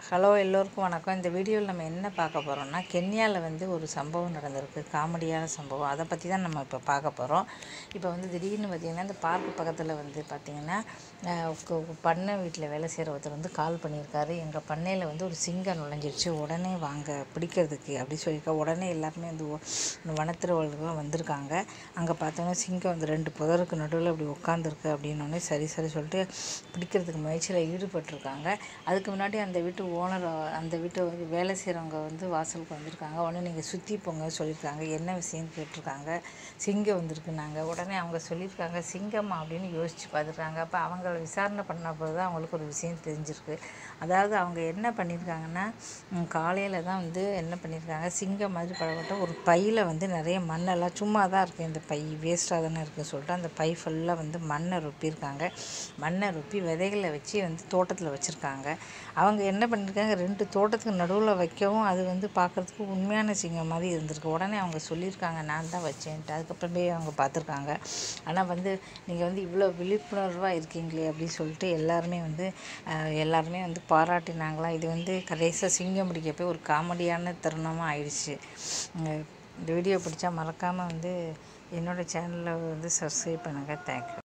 hello எல்லோருக்கும் வணக்கம் இந்த வீடியோவில் நம்ம என்ன பார்க்க போகிறோம்னா கென்யாவில் வந்து ஒரு சம்பவம் நடந்திருக்கு காமெடியான சம்பவம் அதை பற்றி தான் நம்ம இப்போ பார்க்க போகிறோம் இப்போ வந்து திடீர்னு பார்த்திங்கன்னா இந்த பார்க் பக்கத்தில் வந்து பார்த்திங்கன்னா அஹ், கு- பண்ணை வீட்டில் வேலை செய்கிற ஒருத்தர் வந்து கால் பண்ணியிருக்காரு எங்கள் பண்ணையில் வந்து ஒரு சிங்கம் நுழைஞ்சிருச்சு உடனே வாங்க பிடிக்கிறதுக்கு அப்படி சொல்லியிருக்கா உடனே எல்லாருமே வந்து ஒ- வனத்துறவர்கள்லாம் வந்திருக்காங்க அங்கே பார்த்தோன்னா சிங்கம் வந்து ரெண்டு புதருக்கு நடுவில் அப்படி உட்காந்துருக்கு அப்படின்னோடனே சரி சரி சொல்லிட்டு பிடிக்கிறதுக்கு முயற்சியில் ஈடுபட்டிருக்காங்க அதுக்கு முன்னாடி அந்த வீட்டு ஓனர் அந்த வீட்டு வந்து வேலை செய்கிறவங்க வந்து வாசலுக்கு வந்திருக்காங்க உடனே நீங்கள் சுற்றி போங்க சொல்லியிருக்காங்க என்ன விஷயம்னு கேட்டிருக்காங்க சிங்கம் வந்திருக்குனாங்க உடனே அவங்க சொல்லியிருக்காங்க சிங்கம்மா அப்படின்னு யோசித்து பார்த்துருக்காங்க அப்போ அவங்கள விசாரணை பண்ண போது தான் அவங்களுக்கு ஒரு விஷயம் தெரிஞ்சிருக்கு அதாவது அவங்க என்ன பண்ணியிருக்காங்கன்னா காலையில் தான் வந்து என்ன பண்ணியிருக்காங்க சிங்கம் மாதிரி பழகப்பட்ட ஒரு பையில் வந்து நிறைய மண்ணெல்லாம் சும்மா தான் இருக்குது இந்த பை வேஸ்ட்டாக தானே இருக்குன்னு சொல்லிட்டு அந்த பை ஃபுல்லாக வந்து மண்ணை ரொப்பியிருக்காங்க மண்ணை ரொப்பி விதைகளை வச்சு வந்து தோட்டத்தில் வச்சுருக்காங்க அவங்க என்ன பண்ணியிருக்காங்க ரெண்டு தோட்டத்துக்கு நடுவில் வைக்கவும் அது வந்து பார்க்குறதுக்கு உண்மையான சிங்கம் மாதிரி இருந்திருக்கு உடனே அவங்க சொல்லியிருக்காங்க நான் தான் வச்சேன்ட்டு அதுக்கப்புறமே அவங்க பார்த்துருக்காங்க ஆனால் வந்து நீங்கள் வந்து இவ்வளோ விழிப்புணர்வாக இருக்கீங்களே அப்படின்னு சொல்லிட்டு எல்லாருமே வந்து அஹ், எல்லாருமே வந்து பாராட்டினாங்களாம் இது வந்து கடைசியாக சிங்கம் பிடிக்க போய் ஒரு காமெடியான தருணமாக ஆயிடுச்சு உம், இந்த வீடியோ பிடிச்சா மறக்காமல் வந்து என்னோடய சேனலை வந்து சப்ஸ்கிரைப் பண்ணுங்கள் தேங்க்யூ